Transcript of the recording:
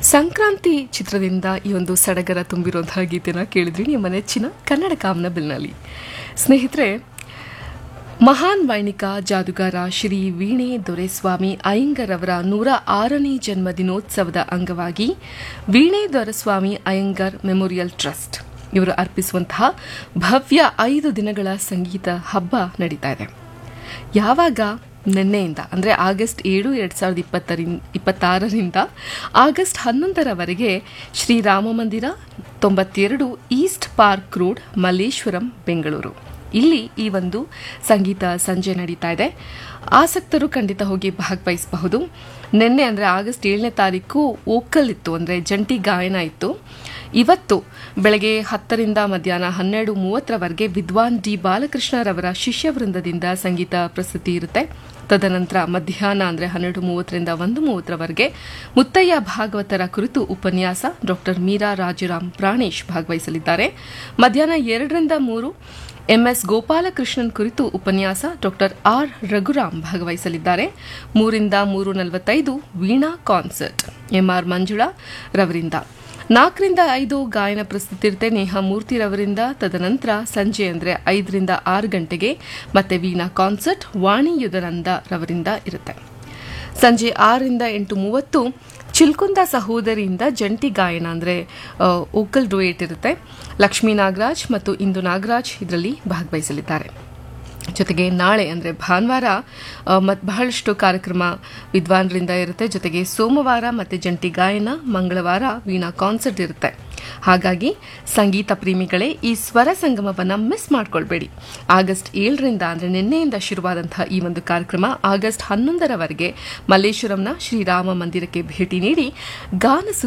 ಸಂಕ್ರಾಂತಿ ಚಿತ್ರದಿಂದ ಈ ಒಂದು ಸಡಗರ ತುಂಬಿರುವಂತಹ ಗೀತೆನ ಕೇಳಿದ್ರಿ ನಿಮ್ಮ ನೆಚ್ಚಿನ ಕನ್ನಡ ಕಾಮನ ಬಿಲ್ನಲ್ಲಿ ಸ್ನೇಹಿತರೆ ಮಹಾನ್ ವೈಣಿಕ ಜಾದುಗಾರ ಶ್ರೀ ವೀಣೆ ದೊರೆಸ್ವಾಮಿ ಅಯ್ಯಂಗರ್ ಅವರ ನೂರ ಆರನೇ ಜನ್ಮ ದಿನೋತ್ಸವದ ಅಂಗವಾಗಿ ವೀಣೆ ದೊರೆಸ್ವಾಮಿ ಅಯ್ಯಂಗರ್ ಮೆಮೋರಿಯಲ್ ಟ್ರಸ್ಟ್ ಇವರು ಅರ್ಪಿಸುವಂತಹ ಭವ್ಯ ಐದು ದಿನಗಳ ಸಂಗೀತ ಹಬ್ಬ ನಡೀತಾ ಇದೆ ಯಾವಾಗ ನಿನ್ನೆಯಿಂದ ಅಂದರೆ ಆಗಸ್ಟ್ ಏಳು ಎರಡು ಸಾವಿರದ ಇಪ್ಪತ್ತರಿಂದ ಇಪ್ಪತ್ತಾರರಿಂದ ಆಗಸ್ಟ್ ಹನ್ನೊಂದರವರೆಗೆ ಶ್ರೀರಾಮ ಮಂದಿರ ತೊಂಬತ್ತೆರಡು East Park Road Malleshwaram Bengaluru ಇಲ್ಲಿ ಈ ಒಂದು ಸಂಗೀತ ಸಂಜೆ ನಡೀತಾ ಇದೆ ಆಸಕ್ತರು ಖಂಡಿತ ಹೋಗಿ ಭಾಗವಹಿಸಬಹುದು ನಿನ್ನೆ ಅಂದರೆ ಆಗಸ್ಟ್ ಏಳನೇ ತಾರೀಕು ಓಕಲ್ ಇತ್ತು ಅಂದರೆ ಜಂಟಿ ಗಾಯನ ಇತ್ತು ಇವತ್ತು ಬೆಳಗ್ಗೆ ಹತ್ತರಿಂದ ಮಧ್ಯಾಹ್ನ ಹನ್ನೆರಡು ಮೂವತ್ತರವರೆಗೆ ವಿದ್ವಾನ್ ಡಿ ಬಾಲಕೃಷ್ಣರವರ ಶಿಷ್ಯವೃಂದದಿಂದ ಸಂಗೀತ ಪ್ರಸ್ತುತಿ ಇರುತ್ತೆ ತದನಂತರ ಮಧ್ಯಾಹ್ನ ಅಂದರೆ ಹನ್ನೆರಡು ಮೂವತ್ತರಿಂದ ಒಂದು ಮೂವತ್ತರವರೆಗೆ ಮುತ್ತಯ್ಯ ಭಾಗವತರ ಕುರಿತು ಉಪನ್ಯಾಸ ಡಾಕ್ಟರ್ ಮೀರಾ ರಾಜರಾಮ್ ಪ್ರಾಣೇಶ್ ಭಾಗವಹಿಸಲಿದ್ದಾರೆ ಮಧ್ಯಾಹ್ನ ಎರಡರಿಂದ ಮೂರು ಎಂಎಸ್ ಗೋಪಾಲಕೃಷ್ಣನ್ ಕುರಿತು ಉಪನ್ಯಾಸ ಡಾಕ್ಟರ್ ಆರ್ ರಘುರಾಮ್ ಭಾಗವಹಿಸಲಿದ್ದಾರೆ ಮೂರಿಂದ ಮೂರು ನಲವತ್ತೈದು ವೀಣಾ ಕಾನ್ಸರ್ಟ್ ಎಂಆರ್ ಮಂಜುಳಾ ರವರಿಂದ ನಾಲ್ಕರಿಂದ ಐದು ಗಾಯನ ಪ್ರಸ್ತುತಿ ಇರುತ್ತೆ ನೇಹಾ ಮೂರ್ತಿರವರಿಂದ ತದನಂತರ ಸಂಜೆ ಅಂದರೆ ಐದರಿಂದ ಆರು ಗಂಟೆಗೆ ಮತ್ತೆ ವೀಣಾ ಕಾನ್ಸರ್ಟ್ ವಾಣಿ ಯುಧನಂದ ರವರಿಂದ ಇರುತ್ತೆ ಸಂಜೆ ಆರರಿಂದ ಎಂಟು ಮೂವತ್ತು ಚಿಲ್ಕುಂದ ಸಹೋದರಿಯಿಂದ ಜಂಟಿ ಗಾಯನ ಅಂದರೆ ಓಕಲ್ ಡುಯೇಟ್ ಇರುತ್ತೆ ಲಕ್ಷ್ಮೀ ನಾಗರಾಜ್ ಮತ್ತು ಇಂದು ನಾಗರಾಜ್ ಇದರಲ್ಲಿ ಭಾಗವಹಿಸಲಿದ್ದಾರೆ ಜೊತೆಗೆ ನಾಳೆ ಅಂದರೆ ಭಾನುವಾರ ಮತ್ತು ಬಹಳಷ್ಟು ಕಾರ್ಯಕ್ರಮ ವಿದ್ವಾನ್ರಿಂದ ಇರುತ್ತೆ ಜೊತೆಗೆ ಸೋಮವಾರ ಮತ್ತು ಜಂಟಿ ಗಾಯನ ಮಂಗಳವಾರ ವೀಣಾ ಕಾನ್ಸರ್ಟ್ ಇರುತ್ತೆ ಹಾಗಾಗಿ ಸಂಗೀತ ಪ್ರೇಮಿಗಳೇ ಈ ಸ್ವರ ಸಂಗಮವನ್ನು ಮಿಸ್ ಮಾಡ್ಕೊಳ್ಬೇಡಿ ಆಗಸ್ಟ್ ಏಳರಿಂದ ಅಂದರೆ ನಿನ್ನೆಯಿಂದ ಶುರುವಾದಂತಹ ಈ ಒಂದು ಕಾರ್ಯಕ್ರಮ ಆಗಸ್ಟ್ ಹನ್ನೊಂದರವರೆಗೆ ಮಲ್ಲೇಶ್ವರಂನ ಶ್ರೀರಾಮ ಮಂದಿರಕ್ಕೆ ಭೇಟಿ ನೀಡಿ ಗಾನ